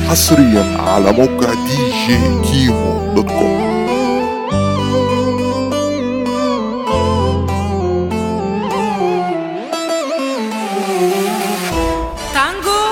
حصريا على موقع دي جي كيمو دوت كوم تانجو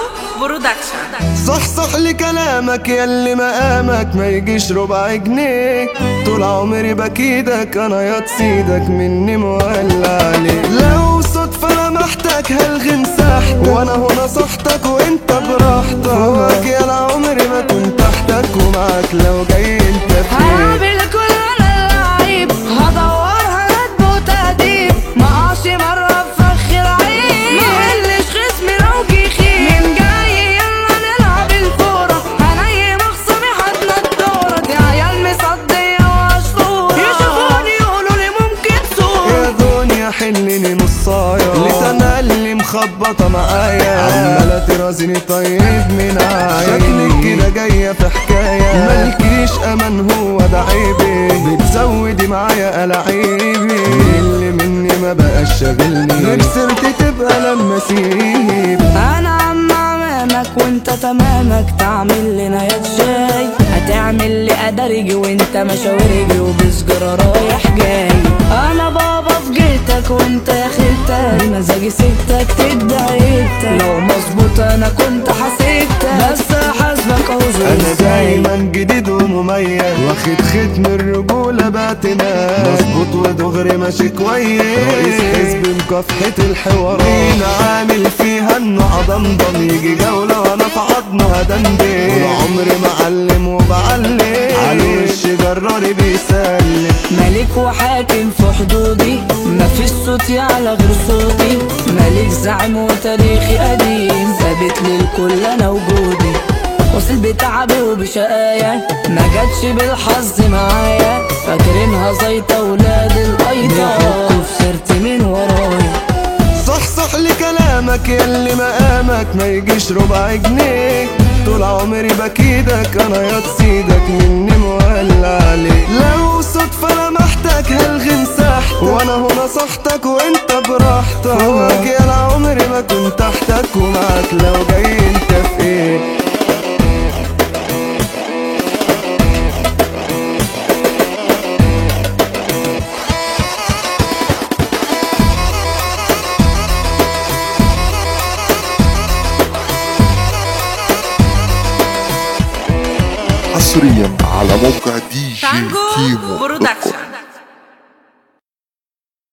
برودكشن صح صح لكلامك يلي مقامك ما يجيش ربع جنيه طول عمري بكيدك انا يا تصيدك مني مولع عليك لو صدفة لمحتك هلغي مساحتك وانا هنا صحتك وانت براحتك هواك يا عمري ما كنت تحتك ومعاك لو جاي انت فين هقابل كل اللعيب هدورها ندب وتهديد ما اقعش مرة في فخ العيب ما قلش خصمي لو كيخي من جاي يلا نلعب الكورة هنيم خصمي حدنا الدورة دي عيال مصدية واشطورة يشوفوني يقولوا لي ممكن صورة يا دنيا حلني نصايا لتنقلي مخبطة معايا عمالة ترازيني طيب من عايا شكلك كده جاية في حكاية مالكيش أمان هو ده عيبي بتزودي معايا ألاعيبي اللي مني ما بقاش شاغلني غير سيرتي تبقى لما اسيب انا عم امامك وانت تمامك تعمل لنا يا شاي هتعمل لي ادرجي وانت مشاورجي وبسجارة رايح جاي انا بابا في جيتك وانت يا خيتك مزاجي ستك تدعيتك لو مظبوط انا كنت حسيتك بس حاسبك عذر انا دايما جديد ومميز واخد ختم الرجولة باعتنا مظبوط ودغري ماشي كويس رئيس حزب مكافحة الحوارات مين عامل فيها انه عضمضم يجي جولة وانا في عضمه هدندن طول عمري معلم وبعلم على وش جراري بيسلم ملك وحاكم في حدودي مفيش صوتي على غير صوتي ملك زعيم وتاريخي قديم ثابت للكل انا وجودي وصل بتعبي وبشقايا ما جاتش بالحظ معايا فاكرينها زيطة ولاد القيطة بيحكوا في سيرتي من ورايا صح صح لكلامك يلي مقامك ما يجيش ربع جنيه طول عمري بكيدك انا يا تصيدك مني مولع عليك لو صدفة لمحتك هلغي مساحتك وانا هنا صحتك وانت براحتك هواك يا عمري ما كنت تحتك ومعاك لو جاي انت في ايه حصريا على موقع دي جي تانجو كيمو دوت كوم برودكشن